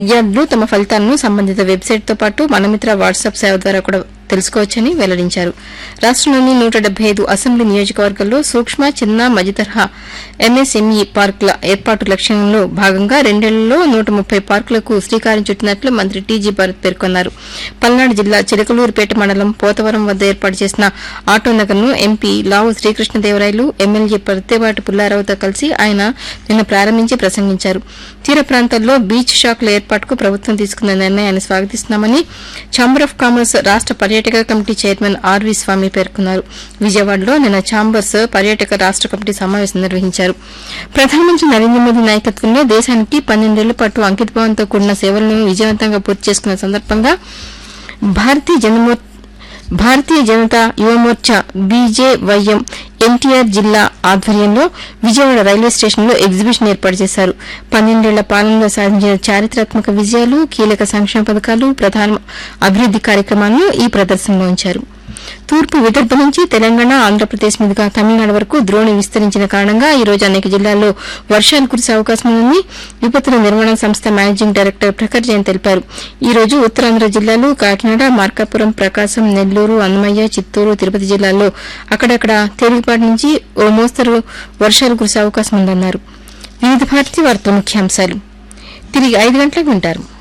విద్యార్థులు తమ ఫలితాలను సంబంధిత వెబ్సైట్తో పాటు మనమిత్ర వాట్సాప్ సేవ ద్వారా కూడా తెలుసుకోవచ్చని వెల్లడించారు రాష్టంలోని నూట డెబ్బై ఐదు అసెంబ్లీ నియోజకవర్గాల్లో సూక్ష్మ చిన్న మధ్యతరహా ఎంఎస్ఎంఈ పార్కుల ఏర్పాటు లక్ష్యంలో భాగంగా రెండేళ్లలో నూట ముప్పై పార్కులకు శ్రీకారం చుట్టినట్లు మంత్రి టీజీ భరత్ పేర్కొన్నారు పల్నాడు జిల్లా చిలకలూరుపేట మండలం పోతవరం వద్ద ఏర్పాటు చేసిన ఆటో నగర్ను ఎంపీ లావు శ్రీకృష్ణదేవరాయలు ఎమ్మెల్యే ప్రత్యేపాటి పుల్లారావుతో కలిసి ఆయన నిన్న ప్రారంభించి ప్రసంగించారు తీర ప్రాంతాల్లో బీచ్ షాక్ల ఏర్పాటుకు ప్రభుత్వం తీసుకున్న నిర్ణయాన్ని స్వాగతిస్తున్నామని ఛాంబర్ ఆఫ్ కామర్స్ రాష్ట పర్యాటక కమిటీ చైర్మన్ ఆర్వి స్వామి పేర్కొన్నారు విజయవాడలో నిన్న ఛాంబర్స్ పర్యాటక రాష్ట కమిటీ సమావేశం నిర్వహించారు ప్రధానమంత్రి నరేంద్ర మోదీ నాయకత్వంలో దేశానికి పన్నెండేళ్ల పాటు అంకితభావంతో కూడిన సేవలను విజయవంతంగా పూర్తి చేసుకున్న సందర్భంగా భారతీయ జనమో భారతీయ జనతా యువమోర్చా బీజేవైఎం ఎన్టీఆర్ జిల్లా ఆధ్వర్యంలో విజయవాడ రైల్వే స్టేషన్లో ఎగ్జిబిషన్ ఏర్పాటు చేశారు పన్నెండేళ్ల పాలనలో సాధించిన చారిత్రాత్మక విజయాలు కీలక సంక్షేమ పథకాలు ప్రధాన అభివృద్ది కార్యక్రమాలను ఈ ప్రదర్శనలో ఉంచారు తూర్పు విదర్భ నుంచి తెలంగాణ ఆంధ్రప్రదేశ్ మీదుగా తమిళనాడు వరకు ద్రోణి విస్తరించిన కారణంగా ఈ రోజు అనేక జిల్లాల్లో వర్షాలు కురిసే అవకాశం ఉందని విపత్తుల నిర్వహణ సంస్థ మేనేజింగ్ డైరెక్టర్ ప్రఖర్ జైన్ తెలిపారు ఈ రోజు ఉత్తరాంధ్ర జిల్లాలు కాకినాడ మార్కాపురం ప్రకాశం నెల్లూరు అన్నమయ్య చిత్తూరు తిరుపతి జిల్లాల్లో అక్కడక్కడ తేలికపాటి నుంచి ఓ మోస్తరు వర్షాలు కురిసే అవకాశం ఉందన్నారు వివిధ భారతి వార్తల ముఖ్యాంశాలు తిరిగి ఐదు గంటలకు వింటారు